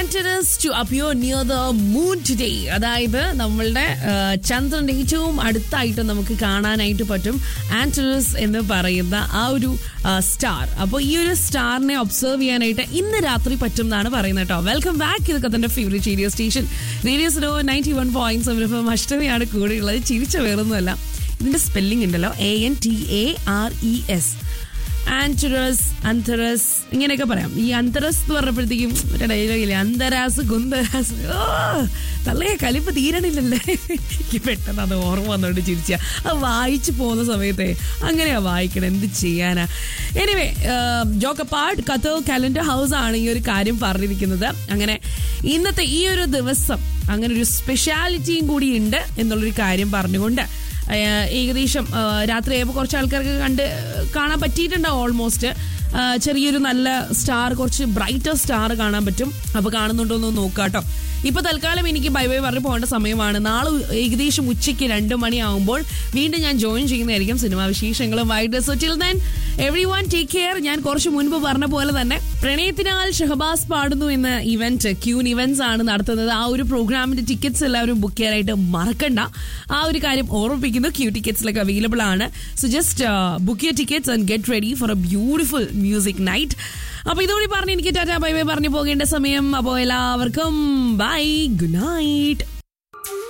ആന്ററസ് to appear near the moon today അതായത് നമ്മളുടെ ആ, ചന്ദ്രന്റെ ഏറ്റവും അടുത്തായിട്ട് നമുക്ക് കാണാനായിട്ട് പറ്റും ആന്ററസ് എന്ന് പറയുന്ന ആ ഒരു സ്റ്റാർ അപ്പോൾ ഈ ഒരു സ്റ്റാറിനെ ഒബ്സർവ് ചെയ്യാനായിട്ട് ഇന്ന് രാത്രി പറ്റും എന്നാണ് പറയുന്നത് കേട്ടോ വെൽക്കം ബാക്ക് ഇത് കത്തന്റെ favourite radio station radio slow ninety one point seven F അഷ്ടമിയാണ് കൂടെയുള്ളത് ചിരിച്ച വേറൊന്നുമല്ല ഇതിന്റെ സ്പെല്ലിംഗ് ഉണ്ടല്ലോ A N T A R E S ആൻറ്റുറസ് അന്തറസ് ഇങ്ങനെയൊക്കെ പറയാം ഈ അന്തറസ് എന്ന് പറഞ്ഞപ്പോഴത്തേക്കും ഒരു ഡയലോഗില്ലേ അന്തരാസ് ഗുന്തരാസ് ഓ തള്ളയെ കലിപ്പ് തീരണില്ലല്ലേ എനിക്ക് പെട്ടെന്ന് അത് ഓർമ്മ വന്നോണ്ട് ചിരിച്ച അത് വായിച്ചു പോകുന്ന സമയത്തെ അങ്ങനെയാ വായിക്കണം എന്ത് ചെയ്യാനാ എനിവേ ജോക്കപ്പാട് കത്തോ കാലണ്ടർ ഹൗസ് ആണ് ഈ ഒരു കാര്യം പറഞ്ഞിരിക്കുന്നത് അങ്ങനെ ഇന്നത്തെ ഈ ഒരു ദിവസം അങ്ങനെ ഒരു സ്പെഷ്യാലിറ്റിയും കൂടി ഉണ്ട് എന്നുള്ളൊരു കാര്യം പറഞ്ഞുകൊണ്ട് ഏഹ് ഏകദേശം ഏഹ് രാത്രിയായപ്പോൾ കുറച്ച് ആൾക്കാർക്ക് കണ്ട് കാണാൻ പറ്റിയിട്ടുണ്ടാവും ഓൾമോസ്റ്റ് ഏഹ് ചെറിയൊരു നല്ല സ്റ്റാർ കുറച്ച് ബ്രൈറ്റർ സ്റ്റാർ കാണാൻ പറ്റും അപ്പോൾ കാണുന്നുണ്ടോ എന്ന് നോക്കുക കേട്ടോ ഇപ്പൊ തൽക്കാലം എനിക്ക് ബൈ ബൈ പറഞ്ഞു പോകേണ്ട സമയമാണ് നാളെ ഏകദേശം ഉച്ചയ്ക്ക് രണ്ട് മണിയാവുമ്പോൾ വീണ്ടും ഞാൻ ജോയിൻ ചെയ്യുന്നതായിരിക്കും സിനിമാ വിശേഷങ്ങളും വൈഡ് so till then everyone take care ഞാൻ കുറച്ച് മുൻപ് പറഞ്ഞ പോലെ തന്നെ പ്രണയത്തിനാൽ ഷഹബാസ് പാടുന്നു എന്ന ഇവന്റ് ക്യൂൻ ഇവന്റ്സ് ആണ് നടത്തുന്നത് ആ ഒരു പ്രോഗ്രാമിന്റെ ടിക്കറ്റ്സ് എല്ലാവരും ബുക്ക് ചെയ്യാനായിട്ട് മറക്കണ്ട ആ ഒരു കാര്യം ഓർമ്മിപ്പിക്കുന്നു ക്യൂ ടിക്കറ്റ്സിലൊക്കെ അവൈലബിൾ ആണ് so just book your tickets and get ready for a beautiful music night അപ്പൊ ഇതുകൂടി പറഞ്ഞ് എനിക്ക് ടാറ്റ ബൈ ബൈ പറഞ്ഞു പോകേണ്ട സമയം അപ്പോൾ എല്ലാവർക്കും ബൈ ഗുഡ് നൈറ്റ്